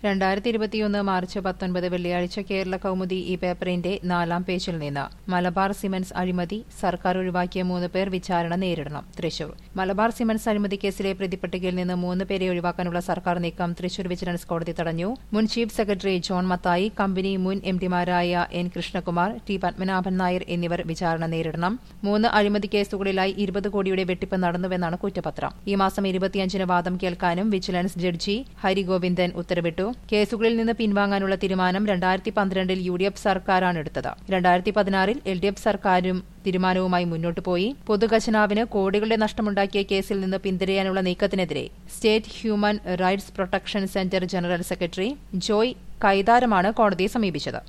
രണ്ടായിരത്തി ഇരുപത്തിയൊന്ന് മാർച്ച് പത്തൊൻപത് വെള്ളിയാഴ്ച കേരള കൗമുദി ഈ പേപ്പറിന്റെ നാലാം പേജിൽ നിന്ന് മലബാർ സിമന്റ്സ് അഴിമതി സർക്കാർ ഒഴിവാക്കിയ മൂന്ന് പേർ വിചാരണ നേരിടണം തൃശൂർ മലബാർ സിമന്റ്സ് അഴിമതി കേസിലെ പ്രതിപട്ടികയിൽ നിന്ന് മൂന്ന് പേരെ ഒഴിവാക്കാനുള്ള സർക്കാർ നീക്കം തൃശൂർ വിജിലൻസ് കോടതി തടഞ്ഞു മുൻ chief secretary John Mathai company മുൻ എംഡിമാരായ എൻ കൃഷ്ണകുമാർ ടി പത്മനാഭൻ നായർ എന്നിവർ വിചാരണ നേരിടണം മൂന്ന് അഴിമതി കേസുകളിലായി ഇരുപത് കോടിയുടെ വെട്ടിപ്പ് നടന്നുവെന്നാണ് കുറ്റപത്രം ഈ മാസം ഇരുപത്തിയഞ്ചിന് വാദം കേൾക്കാനും വിജിലൻസ് ജഡ്ജി ഹരിഗോവിന്ദൻ ഉത്തരവിട്ടു കേസുകളിൽ നിന്ന് പിൻവാങ്ങാനുള്ള തീരുമാനം രണ്ടായിരത്തി പന്ത്രണ്ടിൽ യു ഡി എഫ് സർക്കാരാണ് എടുത്തത് രണ്ടായിരത്തി പതിനാറിൽ എൽ ഡി എഫ് സർക്കാരും തീരുമാനവുമായി മുന്നോട്ടു പോയി പൊതുഖജനാവിന് കോടികളുടെ നഷ്ടമുണ്ടാക്കിയ കേസിൽ നിന്ന് പിന്തിരിയാനുള്ള നീക്കത്തിനെതിരെ state human rights protection centre general secretary Joy കൈതാരമാണ് കോടതിയെ സമീപിച്ചത്